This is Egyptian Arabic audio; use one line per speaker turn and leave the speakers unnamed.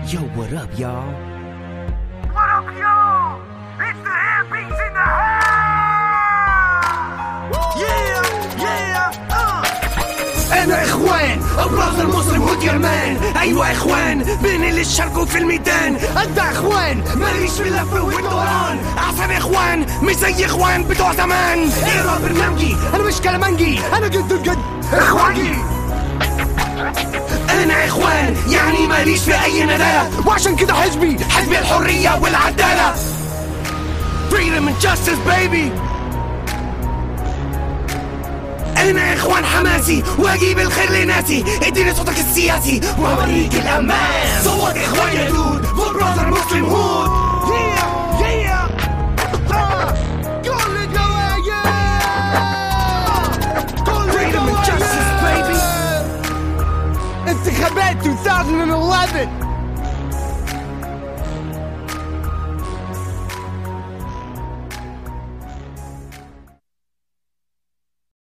Yo, what up, y'all?
What up, y'all? It's the Hairbeats in the house! Yeah, yeah, uh!
انا اخوان ابراز المسلم هود يرمان ايوه اخوان بين اللي شاركوا في الميدان انت اخوان ماليش في اللف والدوران احسن اخوان مش زي اخوان بتوع زمان اقرا برنامجي انا مش كلامنجي انا جد الجد اخوانجي انا اخوان يعني ماليش في اي ندالة وعشان كده حزبي حزب الحرية والعدالة freedom and justice baby انا اخوان حماسي واجيب الخير لناسي اديني صوتك السياسي واوريك الامان صوت اخوان يا دود فول براذر مسلم هود
Yeah, yeah! Uh, كل الجوايا كل
Freedom and justice, baby.
انتخابات 2011